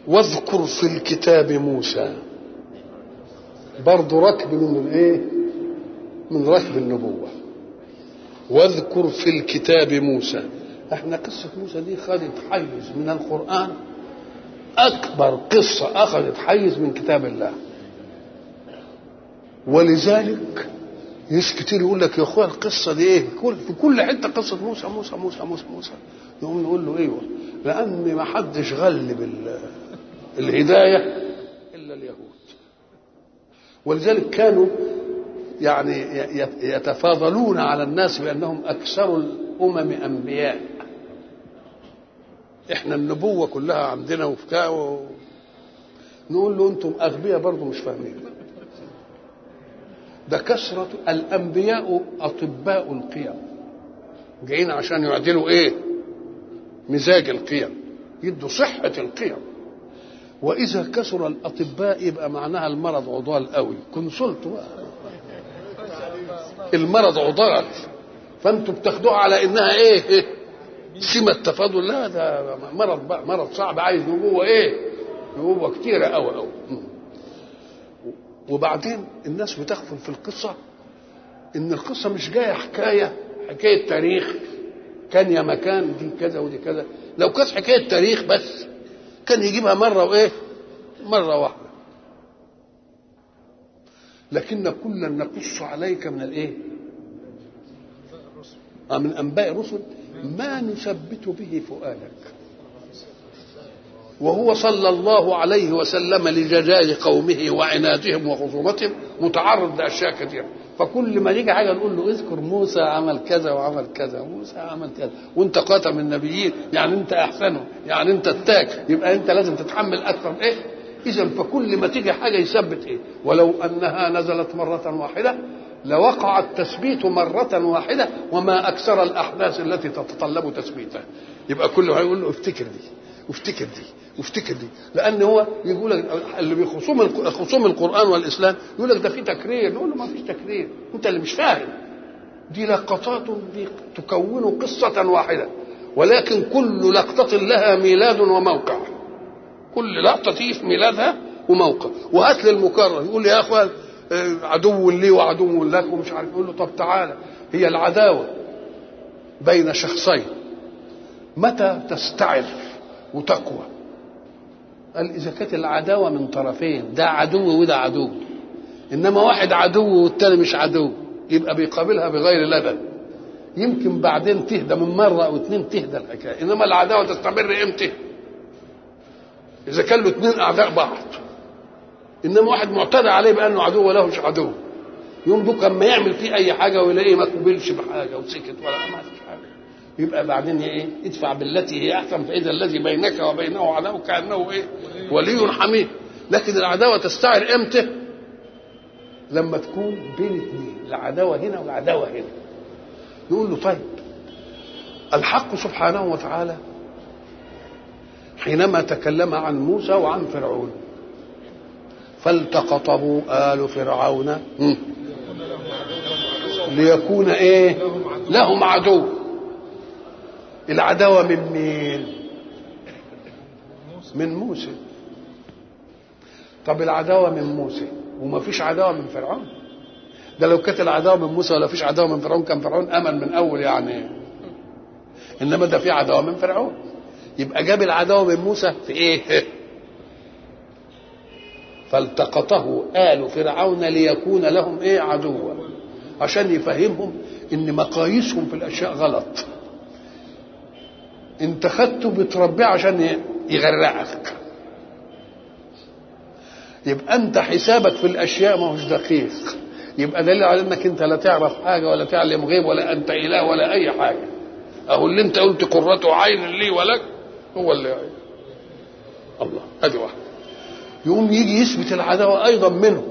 واذكر في الكتاب موسى برضه ركب من الايه من ركب النبوه واذكر في الكتاب موسى احنا قصه موسى دي خدت حيز من القران اكبر قصه اخذت حيز من كتاب الله ولذلك ناس كتير يقول لك يا اخويا القصه دي ايه كل في كل حته قصه موسى موسى موسى موسى موسى يقوم نقول له ايوه لان ما حدش غلب الهدايه الا اليهود ولذلك كانوا يعني يتفاضلون على الناس بانهم اكثر الامم انبياء احنا النبوه كلها عندنا وفكاء و... نقول له انتم اغبياء برضه مش فاهمين ده كثرة الأنبياء أطباء القيم جايين عشان يعدلوا إيه مزاج القيم يدوا صحة القيم وإذا كثر الأطباء يبقى معناها المرض عضال قوي كونسلت بقى المرض عضال فأنتوا بتاخدوها على إنها إيه, إيه؟ سمة تفاضل لا ده مرض بقى مرض صعب عايز نبوة إيه نبوة كتيرة قوي قوي وبعدين الناس بتغفل في القصه ان القصه مش جايه حكايه حكايه تاريخ كان يا مكان دي كذا ودي كذا لو كانت حكايه تاريخ بس كان يجيبها مره وايه مره واحده لكن كلا نقص عليك من الايه من انباء الرسل ما نثبت به فؤادك وهو صلى الله عليه وسلم لجزاء قومه وعنادهم وخصومتهم متعرض لاشياء كثيره فكل ما نيجي حاجه نقول له اذكر موسى عمل كذا وعمل كذا موسى عمل كذا وانت خاتم النبيين يعني انت احسنه يعني انت التاج يبقى انت لازم تتحمل اكثر ايه اذا فكل ما تيجي حاجه يثبت ايه ولو انها نزلت مره واحده لوقع التثبيت مرة واحدة وما أكثر الأحداث التي تتطلب تثبيتها يبقى كله هيقول له افتكر دي وافتكر دي وافتكر دي لان هو يقول لك اللي بخصوم خصوم القران والاسلام يقول لك ده في تكرير نقول له ما فيش تكرير انت اللي مش فاهم دي لقطات دي تكون قصه واحده ولكن كل لقطه لها ميلاد وموقع كل لقطه تيجي في ميلادها وموقع وهات لي المكرر يقول لي يا اخوان عدو لي وعدو لك ومش عارف يقول له طب تعالى هي العداوه بين شخصين متى تستعر وتقوى قال اذا كانت العداوه من طرفين ده عدو وده عدو انما واحد عدو والتاني مش عدو يبقى بيقابلها بغير لبن يمكن بعدين تهدى من مره او اتنين تهدى الحكايه انما العداوه تستمر امتى اذا كان له اتنين اعداء بعض انما واحد معتدى عليه بانه عدو وله مش عدو يوم دوك اما يعمل فيه اي حاجه ويلاقيه ما قبلش بحاجه وسكت ولا ما فيش حاجه يبقى بعدين ايه ادفع بالتي هي احسن فاذا الذي بينك وبينه عداوه كانه ايه ولي حميد لكن العداوه تستعر امتى لما تكون بين اثنين العداوه هنا والعداوه هنا يقول له طيب الحق سبحانه وتعالى حينما تكلم عن موسى وعن فرعون فالتقطه آل فرعون ليكون ايه لهم عدو العداوة من مين من موسى طب العداوة من موسى وما فيش عداوة من فرعون ده لو كانت العداوة من موسى ولا فيش عداوة من فرعون كان فرعون أمن من أول يعني إنما ده في عداوة من فرعون يبقى جاب العداوة من موسى في إيه فالتقطه آل فرعون ليكون لهم إيه عدوا عشان يفهمهم إن مقاييسهم في الأشياء غلط انت خدته بتربيه عشان يغرقك يبقى انت حسابك في الاشياء ما هوش دقيق يبقى دليل على انك انت لا تعرف حاجه ولا تعلم غيب ولا انت اله ولا اي حاجه اهو اللي انت قلت قرة عين لي ولك هو اللي عين. الله ادي واحد يقوم يجي يثبت العداوه ايضا منه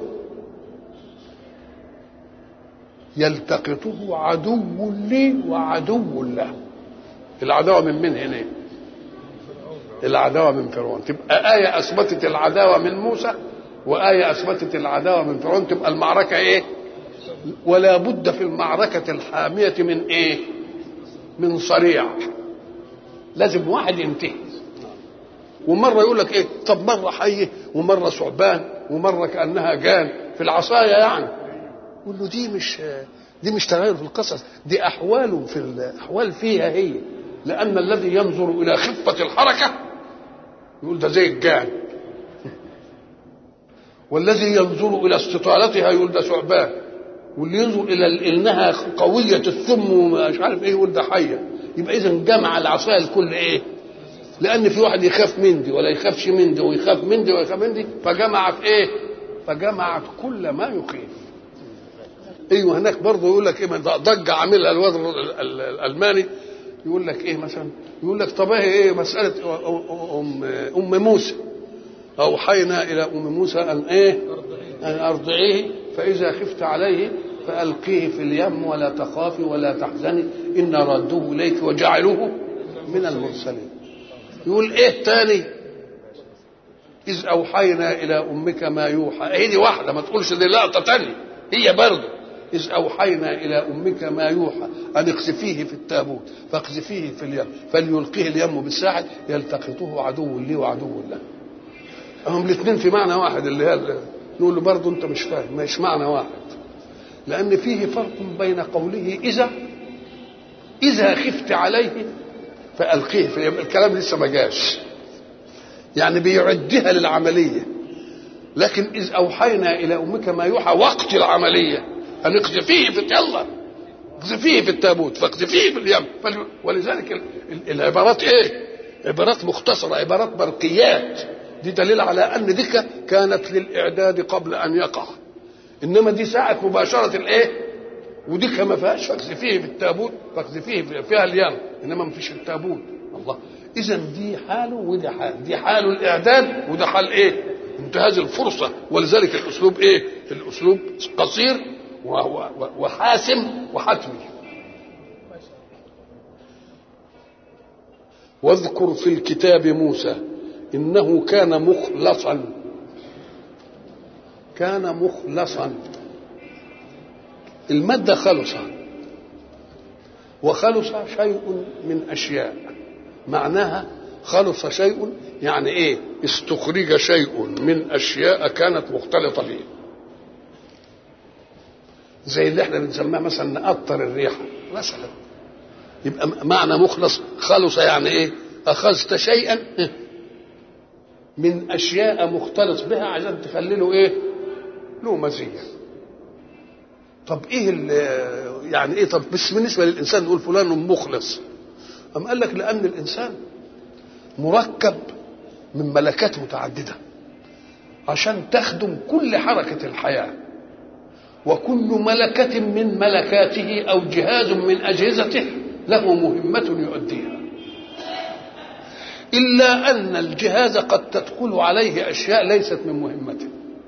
يلتقطه عدو لي وعدو له العداوه من من هنا العداوه من فرعون تبقى ايه اثبتت العداوه من موسى وايه اثبتت العداوه من فرعون تبقى المعركه ايه ولا بد في المعركه الحاميه من ايه من صريع لازم واحد ينتهي ومره يقول لك ايه طب مره حيه ومره ثعبان ومره كانها جان في العصايه يعني يقول له دي مش دي مش تغير في القصص دي احوال في الاحوال فيها هي لان الذي ينظر الى خفه الحركه يقول ده زي الجان والذي ينظر الى استطالتها يقول ده ثعبان واللي ينظر الى انها قويه الثم ومش عارف ايه يقول ده حيه يبقى اذا جمع العصايه الكل ايه لان في واحد يخاف من دي ولا يخافش من دي ويخاف من دي ويخاف من دي فجمعت ايه فجمعت كل ما يخيف ايوه هناك برضه يقول لك ايه ضجه عاملها الواد الالماني يقول لك ايه مثلا يقول لك طب ايه مساله ام ام موسى اوحينا الى ام موسى ان ايه ان ارضعيه فاذا خفت عليه فالقيه في اليم ولا تخافي ولا تحزني ان ردوه اليك وجعلوه من المرسلين يقول ايه تاني اذ اوحينا الى امك ما يوحى هي دي واحده ما تقولش دي لقطه تانية هي برضه إذ أوحينا إلى أمك ما يوحى أن اقذفيه في التابوت فاقذفيه في اليم فليلقيه اليم بالساحل يلتقطه عدو لي وعدو له هم الاثنين في معنى واحد اللي هي نقول له برضه أنت مش فاهم مش معنى واحد لأن فيه فرق بين قوله إذا إذا خفت عليه فألقيه في اليم الكلام لسه ما جاش يعني بيعدها للعملية لكن إذ أوحينا إلى أمك ما يوحى وقت العملية أن اقذفيه في يلا اقذفيه في التابوت فاقذفيه في اليم ولذلك ال... ال... العبارات ايه؟ عبارات مختصرة عبارات برقيات دي دليل على أن ذكر كانت للإعداد قبل أن يقع إنما دي ساعة مباشرة الإيه؟ ودي ما فيهاش فاقذفيه في التابوت فاقذفيه فيها اليم إنما ما فيش التابوت الله إذا دي حاله ودي حال دي حال الإعداد وده حال إيه؟ انتهاز الفرصة ولذلك الأسلوب إيه؟ الأسلوب قصير وحاسم وحتمي واذكر في الكتاب موسى انه كان مخلصا كان مخلصا المادة خلص وخلص شيء من أشياء معناها خلص شيء يعني إيه استخرج شيء من أشياء كانت مختلطة فيه زي اللي احنا بنسميها مثلا نقطر الريحه مثلا يبقى معنى مخلص خلص يعني ايه اخذت شيئا من اشياء مختلط بها عشان تخلي له ايه له مزيه طب ايه يعني ايه طب بس بالنسبه للانسان نقول فلان مخلص أم قال لك لأن الإنسان مركب من ملكات متعددة عشان تخدم كل حركة الحياة وكل ملكة من ملكاته أو جهاز من أجهزته له مهمة يؤديها إلا أن الجهاز قد تدخل عليه أشياء ليست من مهمته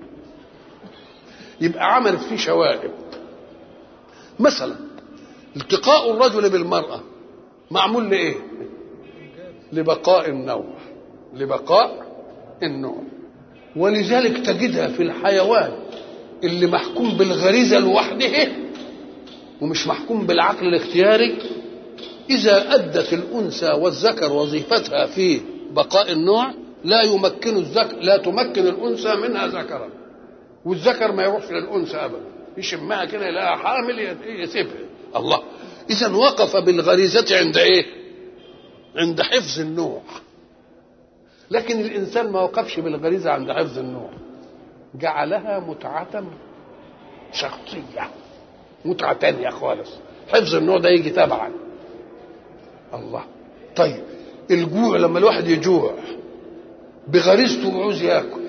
يبقى عملت فيه شوائب مثلا التقاء الرجل بالمرأة معمول لإيه؟ لبقاء النوع لبقاء النوع ولذلك تجدها في الحيوان اللي محكوم بالغريزة لوحده ومش محكوم بالعقل الاختياري إذا أدت الأنثى والذكر وظيفتها في بقاء النوع لا يمكن الذكر لا تمكن الأنثى منها ذكرا والذكر ما يروحش للأنثى أبدا يشمها كده يلاقيها حامل يسيبها الله إذا وقف بالغريزة عند إيه؟ عند حفظ النوع لكن الإنسان ما وقفش بالغريزة عند حفظ النوع جعلها متعة شخصية متعة تانية خالص حفظ النوع ده يجي تبعا الله طيب الجوع لما الواحد يجوع بغريزته عاوز ياكل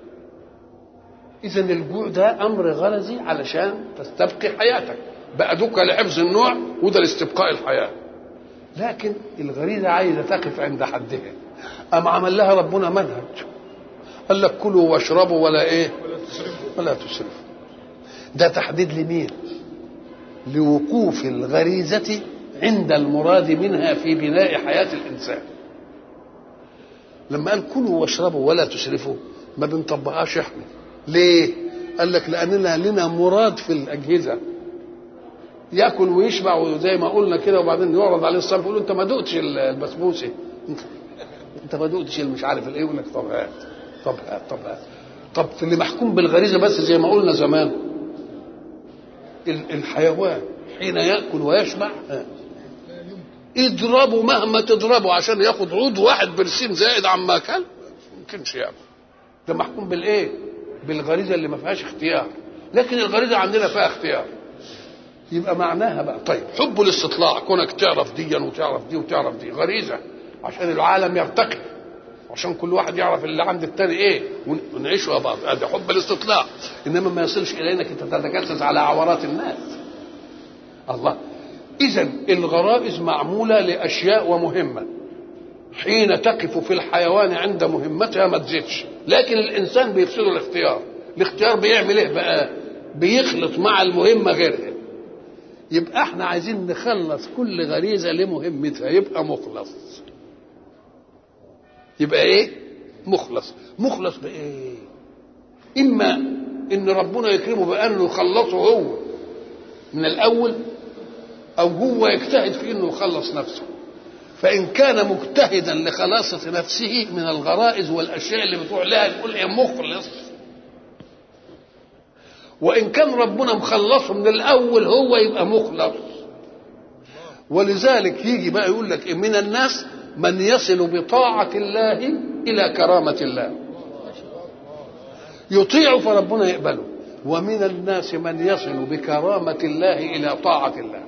اذا الجوع ده امر غرزي علشان تستبقي حياتك بقى دوكا لحفظ النوع وده لاستبقاء الحياه لكن الغريزه عايزه تقف عند حدها أم عمل لها ربنا منهج قال لك كلوا واشربوا ولا ايه ولا تسرفوا ده تحديد لمين لوقوف الغريزة عند المراد منها في بناء حياة الإنسان لما قال كلوا واشربوا ولا تسرفوا ما بنطبقهاش احنا ليه قال لك لأننا لنا مراد في الأجهزة ياكل ويشبع وزي ما قلنا كده وبعدين يعرض عليه الصنف يقول انت ما دقتش البسبوسه انت ما دقتش مش عارف الايه يقول لك طب هات طب هات طب هات طب في اللي محكوم بالغريزه بس زي ما قلنا زمان الحيوان حين ياكل ويشبع اضربه مهما تضربه عشان ياخد عود واحد برسيم زائد عما كان ما يمكنش ياكل ده محكوم بالايه؟ بالغريزه اللي ما فيهاش اختيار لكن الغريزه عندنا فيها اختيار يبقى معناها بقى طيب حب الاستطلاع كونك تعرف دي وتعرف دي وتعرف دي غريزه عشان العالم يرتقي عشان كل واحد يعرف اللي عند التاني ايه ونعيش مع بعض هذا حب الاستطلاع انما ما يصلش الى انك انت تتجسس على عورات الناس الله اذا الغرائز معموله لاشياء ومهمه حين تقف في الحيوان عند مهمتها ما تزيدش لكن الانسان بيفسده الاختيار الاختيار بيعمل ايه بقى بيخلط مع المهمه غيرها يبقى احنا عايزين نخلص كل غريزه لمهمتها يبقى مخلص يبقى ايه مخلص مخلص بايه اما ان ربنا يكرمه بانه يخلصه هو من الاول او هو يجتهد في انه يخلص نفسه فان كان مجتهدا لخلاصه نفسه من الغرائز والاشياء اللي بتروح لها يقول ايه مخلص وان كان ربنا مخلصه من الاول هو يبقى مخلص ولذلك يجي بقى يقول لك من الناس من يصل بطاعة الله إلى كرامة الله يطيع فربنا يقبله ومن الناس من يصل بكرامة الله إلى طاعة الله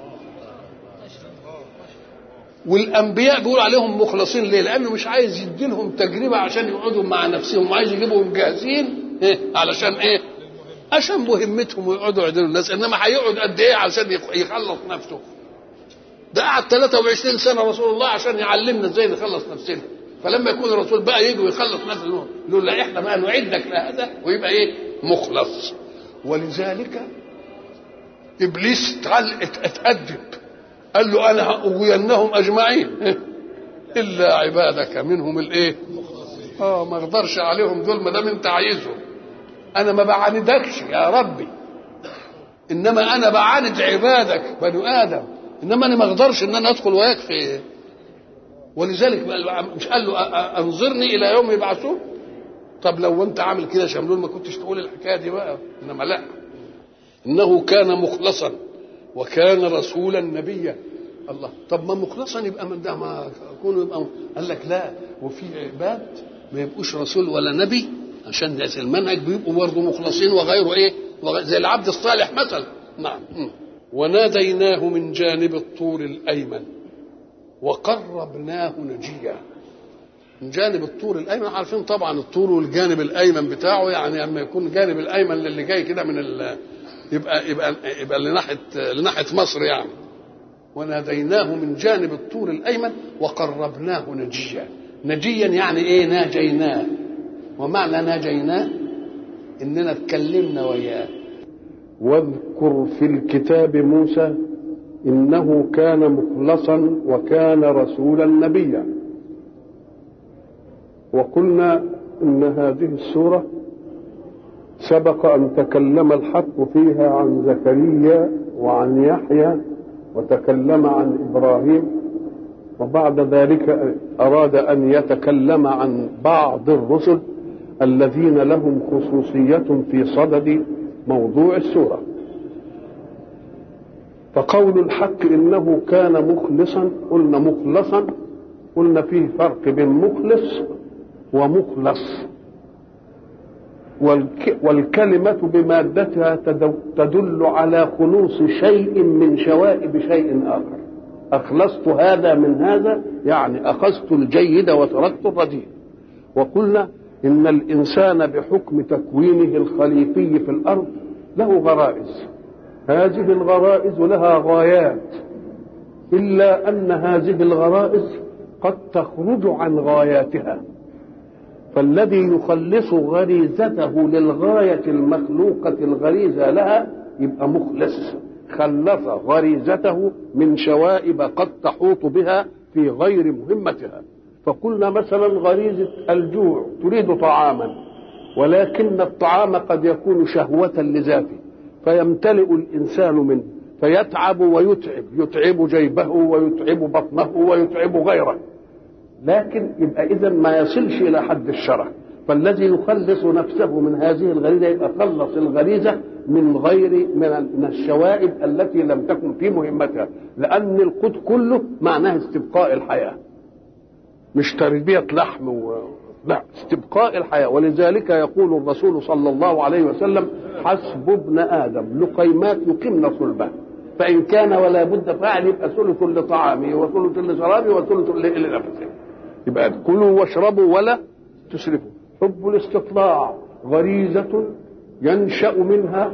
والأنبياء بيقول عليهم مخلصين ليه؟ لأنه مش عايز يديلهم تجربة عشان يقعدوا مع نفسهم وعايز يجيبهم جاهزين إيه؟ علشان إيه؟ عشان مهمتهم ويقعدوا يعدلوا الناس إنما هيقعد قد إيه علشان يخلص نفسه ده قعد 23 سنه رسول الله عشان يعلمنا ازاي نخلص نفسنا فلما يكون الرسول بقى يجي ويخلص نفسه يقول لا احنا بقى نعدك لهذا ويبقى ايه مخلص ولذلك ابليس اتأدب قال له انا اغوينهم اجمعين الا عبادك منهم الايه اه ما اقدرش عليهم دول ما دام انت عايزهم انا ما بعاندكش يا ربي انما انا بعاند عبادك بنو ادم انما انا ما اقدرش ان انا ادخل وياك في ولذلك مش قال له انظرني الى يوم يبعثون طب لو انت عامل كده شملول ما كنتش تقول الحكايه دي بقى انما لا انه كان مخلصا وكان رسولا نبيا الله طب ما مخلصا يبقى من ده ما يكون يبقى قال لك لا وفي عباد ما يبقوش رسول ولا نبي عشان ده المنهج بيبقوا برضه مخلصين وغيره ايه زي العبد الصالح مثلا نعم وناديناه من جانب الطور الايمن وقربناه نجيا من جانب الطور الايمن عارفين طبعا الطور والجانب الايمن بتاعه يعني اما يكون الجانب الايمن اللي جاي كده من ال يبقى يبقى يبقى لناحيه لناحيه مصر يعني وناديناه من جانب الطور الايمن وقربناه نجيا نجيا يعني ايه ناجيناه ومعنى ناجيناه اننا اتكلمنا وياه واذكر في الكتاب موسى انه كان مخلصا وكان رسولا نبيا وقلنا ان هذه السوره سبق ان تكلم الحق فيها عن زكريا وعن يحيى وتكلم عن ابراهيم وبعد ذلك اراد ان يتكلم عن بعض الرسل الذين لهم خصوصيه في صدد موضوع السوره فقول الحق انه كان مخلصا قلنا مخلصا قلنا فيه فرق بين مخلص ومخلص والكلمة بمادتها تدل على خلوص شيء من شوائب شيء آخر أخلصت هذا من هذا يعني أخذت الجيد وتركت الرديء وقلنا إن الإنسان بحكم تكوينه الخليفي في الأرض له غرائز هذه الغرائز لها غايات إلا أن هذه الغرائز قد تخرج عن غاياتها فالذي يخلص غريزته للغاية المخلوقة الغريزة لها يبقى مخلص خلص غريزته من شوائب قد تحوط بها في غير مهمتها فقلنا مثلا غريزة الجوع تريد طعاما ولكن الطعام قد يكون شهوة لذاته فيمتلئ الإنسان منه فيتعب ويتعب يتعب جيبه ويتعب بطنه ويتعب غيره لكن يبقى اذا ما يصلش الى حد الشرع فالذي يخلص نفسه من هذه الغريزه يبقى خلص الغريزه من غير من الشوائب التي لم تكن في مهمتها لان القوت كله معناه استبقاء الحياه مش تربيه لحم و... لا استبقاء الحياه ولذلك يقول الرسول صلى الله عليه وسلم حسب ابن ادم لقيمات يقمن صلبه فان كان ولا بد فاعل يبقى ثلث لطعامه وثلث لشرابه وثلث لنفسه يبقى كلوا واشربوا ولا تسرفوا حب الاستطلاع غريزة ينشأ منها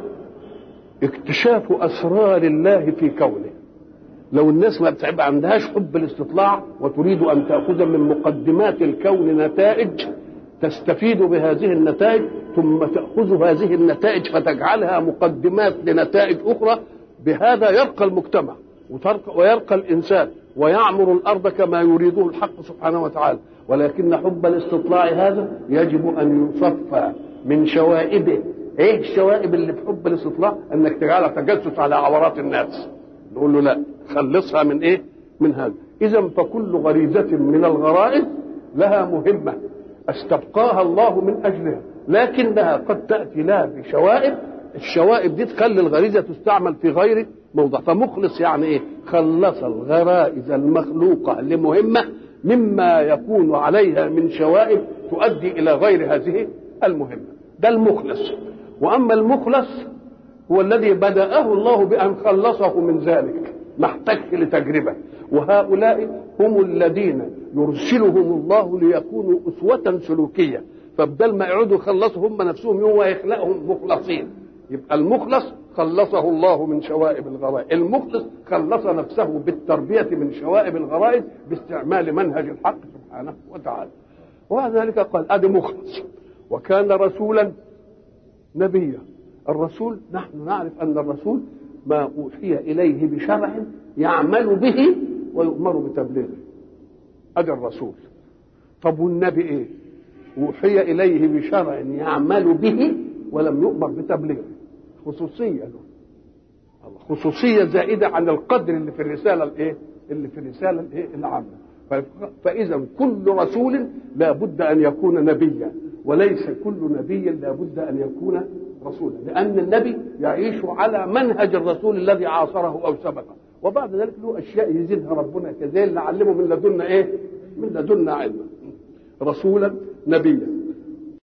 اكتشاف أسرار الله في كونه لو الناس ما بتبقى عندهاش حب الاستطلاع وتريد أن تأخذ من مقدمات الكون نتائج تستفيد بهذه النتائج ثم تأخذ هذه النتائج فتجعلها مقدمات لنتائج أخرى بهذا يرقى المجتمع ويرقى الإنسان ويعمر الأرض كما يريده الحق سبحانه وتعالى ولكن حب الاستطلاع هذا يجب ان يصفى من شوائبه ايه الشوائب اللي في حب الاستطلاع انك تجعلها تجسس على عورات الناس نقول له لا خلصها من ايه من هذا اذا فكل غريزه من الغرائز لها مهمه استبقاها الله من اجلها لكنها قد تاتي لها بشوائب الشوائب دي تخلي الغريزه تستعمل في غير موضع فمخلص يعني ايه خلص الغرائز المخلوقه لمهمه مما يكون عليها من شوائب تؤدي الى غير هذه المهمه ده المخلص واما المخلص هو الذي بداه الله بان خلصه من ذلك ما احتاجش لتجربه وهؤلاء هم الذين يرسلهم الله ليكونوا اسوه سلوكيه فبدل ما يقعدوا يخلصوا هم نفسهم هو يخلقهم مخلصين يبقى المخلص خلصه الله من شوائب الغرائز المخلص خلص نفسه بالتربية من شوائب الغرائز باستعمال منهج الحق سبحانه وتعالى وذلك قال ادي مخلص وكان رسولا نبيا الرسول نحن نعرف ان الرسول ما اوحي اليه بشرع يعمل به ويؤمر بتبليغه ادي الرسول طب والنبي ايه اوحي اليه بشرع يعمل به ولم يؤمر بتبليغه خصوصيه له خصوصيه زائده عن القدر اللي في الرساله الايه اللي في الرساله الايه العامه فاذا كل رسول لا بد ان يكون نبيا وليس كل نبي لا بد ان يكون رسولا لان النبي يعيش على منهج الرسول الذي عاصره او سبقه وبعد ذلك له اشياء يزيدها ربنا كذلك نعلمه من لدنا ايه من لدنا علما رسولا نبيا